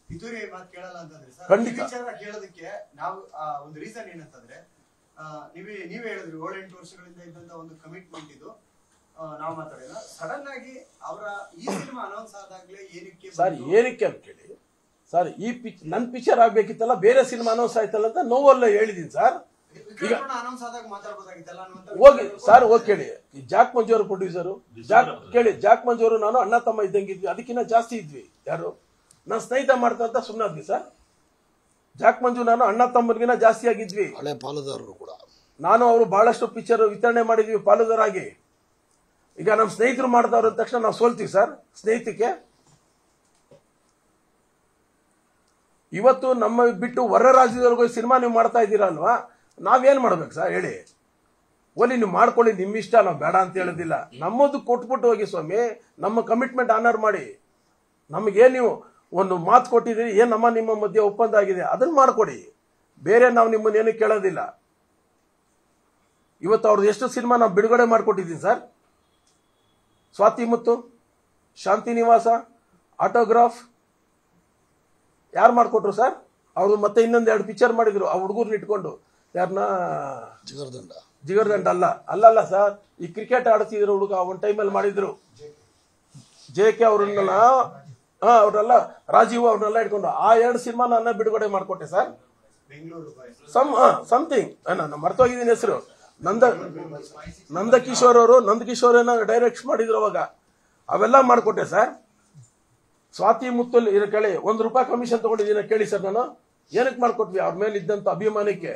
ಪಿತೂರಿ ಮಾತು ಕೇಳಲ್ಲ ಅಂತಂದ್ರೆ ಸರ್ ಖಂಡಿತ. ಈ ವಿಚಾರ ಕೇಳೋದಕ್ಕೆ ನಾವು ಆ, ಒಂದು ರೀಸನ್ ಏನಂತಂದ್ರೆ ಆ, ನೀವೇ ನೀವೇ ಹೇಳಿದ್ರಿ ಏಳೆಂಟು ವರ್ಷಗಳಿಂದ ಇದ್ದಂತ ಒಂದು ಕಮಿಟ್ಮೆಂಟ್ ಇದು ಆ, ನಾವು ಮಾತಾಡಿಲ್ಲ ಸಡನ್ ಆಗಿ ಅವರ ಈ ಸಿನಿಮಾ ಅನೌನ್ಸ್ ಆದಾಗ್ಲೇ ಏನಕ್ಕೆ ಸರ್ ಏನಕ್ಕೆ ಅಂತ ಕೇಳಿ ಸರ್ ಈ ಪಿಚ್ ನನ್ನ ಪಿಕ್ಚರ್ ಆಗ್ಬೇಕಿತ್ತಲ್ಲ ಬೇರೆ ಸಿನಿಮಾ ಅನೌನ್ಸ್ ಆಯ್ತಲ್ಲ ಅಂತ ನೋವಲ್ಲ ಹೇಳಿದೀನಿ ಸರ್ ಈಗ ಅನೌನ್ಸ್ ಆದಾಗ ಮಾತಾಡ್ಬೋದಾಗಿತ್ತಲ್ಲ ಅನ್ನುವಂತ ಹೋಗಿ ಸರ್ ಹೋಗಿ ಕೇಳಿ ಈ ಜಾಕ್ ಮಂಜು ಅವರು ಪ್ರೊಡ್ಯೂಸರು ಜಾಕ್ ಕೇಳಿ ಜಾಕ್ ಮಂಜು ಅವರು ನಾನು ಅಣ್ಣ ತಮ್ಮ ಇದ್ದಂಗಿದ್ವಿ ಅದಕ್ಕಿಂತ ಜಾಸ್ತಿ ಇದ್ವಿ ಯಾರು ನಾನು ಸ್ನೇಹಿತ ಮಾಡ್ತಾ ಅಂತ ಸುಮ್ಮನಾದ್ವಿ ಸರ್ ಜಾಕ್ ಮಂಜು ನಾನು ಅಣ್ಣ ತಮ್ಮನಿಗಿನ ಜಾಸ್ತಿ ಆಗಿದ್ವಿ ಹಳೆ ಪಾಲುದಾರರು ಕೂಡ ನಾನು ಅವರು ಬಹಳಷ್ಟು ಪಿಕ್ಚರ್ ವಿತರಣೆ ಮಾಡಿದ್ವಿ ಪಾಲುದಾರಾಗಿ ಈಗ ನಮ್ಮ ಸ್ನೇಹಿತರು ಮಾಡ್ದವ್ರು ಅಂದ ತಕ್ಷಣ ನಾವು ಸೋಲ್ತೀವಿ ಸರ್ ಸ್ನೇಹಿತಕ್ಕೆ ಇವತ್ತು ನಮ್ಮ ಬಿಟ್ಟು ಹೊರ ರಾಜ್ಯದವ್ರಿಗೂ ಸಿನಿಮಾ ನೀವು ಮಾಡ್ತಾ ಇದ್ದೀರಾ ಅಲ್ವಾ ನಾವೇನ್ ಮಾಡ್ಬೇಕು ಸರ್ ಹೇಳಿ ಒಲಿ ನೀವು ಮಾಡ್ಕೊಳ್ಳಿ ನಿಮ್ಮ ಇಷ್ಟ ನಾವು ಬೇಡ ಅಂತ ಹೇಳೋದಿಲ್ಲ ನಮ್ಮದು ಕೊಟ್ಬಿಟ್ಟು ಹೋಗಿ ಸ್ವಾಮಿ ನಮ್ಮ ಕಮಿಟ್ಮೆಂಟ್ ಆನರ್ ಮಾಡಿ ನಮಗೇನು ನೀವು ಒಂದು ಮಾತು ಕೊಟ್ಟಿದ್ದೀರಿ ಏನು ನಮ್ಮ ನಿಮ್ಮ ಮಧ್ಯೆ ಒಪ್ಪಂದ ಆಗಿದೆ ಅದನ್ನ ಮಾಡ್ಕೊಡಿ ಬೇರೆ ನಾವು ನಿಮ್ಮನ್ನೇನು ಕೇಳೋದಿಲ್ಲ ಇವತ್ತು ಅವ್ರದ್ದು ಎಷ್ಟು ಸಿನಿಮಾ ನಾವು ಬಿಡುಗಡೆ ಮಾಡಿಕೊಟ್ಟಿದ್ದೀನಿ ಸರ್ ಸ್ವಾತಿ ಮುತ್ತು ಶಾಂತಿ ನಿವಾಸ ಆಟೋಗ್ರಾಫ್ ಯಾರು ಮಾಡಿಕೊಟ್ರು ಸರ್ ಅವ್ರು ಮತ್ತೆ ಇನ್ನೊಂದು ಎರಡು ಪಿಕ್ಚರ್ ಮಾಡಿದ್ರು ಆ ಹುಡುಗರ್ನ ಇಟ್ಕೊಂಡು ಯಾರನ್ನ ಜಿಗರ್ದಂಡ ಜಿಗರ್ದಂಡ ಅಲ್ಲ ಅಲ್ಲಲ್ಲ ಸರ್ ಈ ಕ್ರಿಕೆಟ್ ಆಡ್ತಿದ್ರು ಹುಡುಗ ಒಂದು ಟೈಮಲ್ಲಿ ಮಾಡಿದ್ರು ಜೆ ಕೆ ಅವ್ರನ್ನೆಲ್ಲ ಹಾ ಅವ್ರನ್ನೆಲ್ಲ ರಾಜೀವ್ ಅವ್ರನ್ನೆಲ್ಲ ಇಟ್ಕೊಂಡು ಆ ಎರಡು ಸಿನಿಮಾ ನನ್ನ ಬಿಡುಗಡೆ ಮಾಡಿಕೊಟ್ಟೆ sir Bengaluru boy some something ನಾನು ಮರ್ತೋಗಿದ್ದೀನಿ ಹೆಸರು ನಂದ ನಂದಕಿಶೋರ್ ಅವರು ನಂದಕಿಶೋರ್ ಏನೋ ಡೈರೆಕ್ಟ್ ಮಾಡಿದ್ರು ಅವಾಗ ಅವೆಲ್ಲ ಮಾಡಿಕೊಟ್ಟೆ ಸರ್ ಸ್ವಾತಿ ಮುತ್ತಲ್ ಇರೋ ಕೇಳಿ ಒಂದು ರೂಪಾಯಿ ಕಮಿಷನ್ ತಗೊಂಡಿದ್ದೀನಿ ಕೇಳಿ ಸರ್ ನಾನು ಏನಕ್ಕೆ ಮಾಡ್ಕೊಟ್ವಿ ಅವ್ರ ಮೇಲೆ ಇದ್ದಂತ ಅಭಿಮಾನಕ್ಕೆ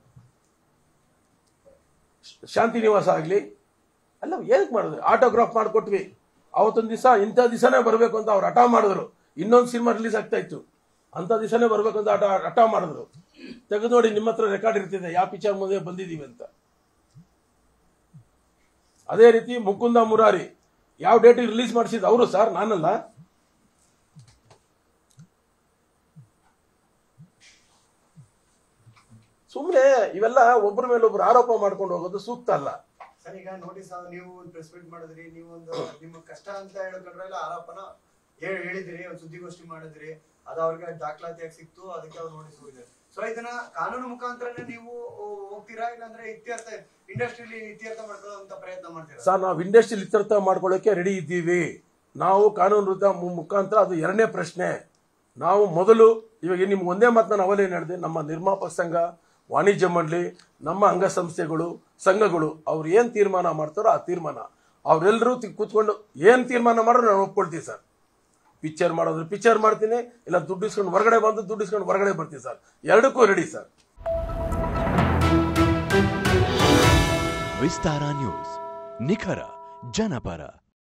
ಶಾಂತಿ ನಿವಾಸ ಆಗ್ಲಿ ಅಲ್ಲ ಏನಕ್ಕೆ ಮಾಡಿದ್ವಿ ಆಟೋಗ್ರಾಫ್ ಮಾಡಿಕೊಟ್ವಿ ಅವತ್ತೊಂದು ದಿವಸ ಇಂಥ ದಿವಸನೇ ಬರಬೇಕು ಅಂತ ಅವ್ರು ಹಠ ಮಾಡಿದ್ರು ಇನ್ನೊಂದು ಸಿನಿಮಾ ರಿಲೀಸ್ ಆಗ್ತಾ ಇತ್ತು ಅಂಥ ದಿವಸನೇ ಬರಬೇಕು ಅಂತ ಹಠ ಹಠ ಮಾಡಿದ್ರು ತೆಗೆದು ನೋಡಿ ನಿಮ್ಮ ಹತ್ರ ರೆಕಾರ್ಡ್ ಇರ್ತಿದೆ ಯಾವ ಪಿಕ್ಚರ್ ಮುಂದೆ ಬಂದಿದ್ದೀವಿ ಅಂತ ಅದೇ ರೀತಿ ಮುಕುಂದ ಮುರಾರಿ ಯಾವ ಡೇಟಿಗೆ ರಿಲೀಸ್ ಮಾಡಿಸಿದ್ ಅವರು ಸರ್ ನಾನಲ್ಲ ಸುಮ್ಮನೆ ಇವೆಲ್ಲ ಒಬ್ಬರ ಮೇಲೆ ಒಬ್ರು ಆರೋಪ ಮಾಡ್ಕೊಂಡು ಹೋಗೋದು ಸೂಕ್ತ ಅಲ್ಲ ಸರ್ ಈಗ ನೋಟಿಸ್ ನೀವು ಒಂದು ಪ್ರೆಸ್ ಮೀಟ್ ಮಾಡಿದ್ರಿ ನೀವು ಒಂದು ನಿಮ್ಮ ಕಷ್ಟ ಅಂತ ಹೇಳ್ಕೊಂಡ್ರೆಲ್ಲ ಆರೋಪನ ಹೇಳ್- ಹೇಳಿದ್ರಿ ಒಂದು ಸುದ್ದಿಗೋಷ್ಠಿ ಮಾಡಿದ್ರಿ ಅದು ಅವ್ರಿಗೆ ದಾಖಲಾತಿಯಾಗಿ ಸಿಕ್ತು ಅದಕ್ಕೆ ಅವ್ರು ನೋಟಿಸ್ ಹೋಗಿದೆ ಸೊ ಇದನ್ನ ಕಾನೂನು ಮುಖಾಂತರನೇ ನೀವು ಹೋಗ್ತೀರಾ ಇಲ್ಲಾಂದ್ರೆ ಇತ್ಯರ್ಥ ಇಂಡಸ್ಟ್ರಿಲಿ ಇತ್ಯರ್ಥ ಮಾಡ್ಕೊಳ್ಳೋಂತ ಪ್ರಯತ್ನ ಮಾಡ್ತೀರಾ ಸರ್ ನಾವು ಇಂಡಸ್ಟ್ರಿ ಇತ್ಯರ್ಥ ಮಾಡ್ಕೊಳ್ಳೋಕೆ ರೆಡಿ ಇದ್ದೀವಿ ನಾವು ಕಾನೂನು ವೃತ್ತ ಮು- ಮುಖಾಂತರ ಅದು ಎರಡನೇ ಪ್ರಶ್ನೆ ನಾವು ಮೊದಲು ಇವಾಗ ನಿಮ್ಗೆ ಒಂದೇ ಮಾತು ನಾನು ಅವಲೇನು ಹೇಳಿದೆ ನಮ್ಮ ನಿರ್ಮಾಪಕ ಸಂಘ ವಾಣಿಜ್ಯ ಮಂಡಳಿ ನಮ್ಮ ಅಂಗಸಂಸ್ಥೆಗಳು ಸಂಘಗಳು ಅವ್ರು ಏನು ತೀರ್ಮಾನ ಮಾಡ್ತಾರೋ ಆ ತೀರ್ಮಾನ ಅವರೆಲ್ಲರೂ ಕೂತ್ಕೊಂಡು ಏನು ತೀರ್ಮಾನ ಮಾಡೋರು ನಾನು ಒಪ್ಕೊಳ್ತೀವಿ ಸರ್ ಪಿಕ್ಚರ್ ಮಾಡೋದ್ರೆ ಪಿಕ್ಚರ್ ಮಾಡ್ತೀನಿ ಇಲ್ಲ ದುಡ್ಡು ಇಸ್ಕೊಂಡು ಹೊರಗಡೆ ಬಂದು ದುಡ್ಡು ಇಸ್ಕೊಂಡು ಹೊರಗಡೆ ಬರ್ತೀನಿ ಸರ್ ಎರಡಕ್ಕೂ ರೆಡಿ ಸರ್ ವಿಸ್ತಾರ ನ್ಯೂಸ್ ನಿಖರ ಜನಪರ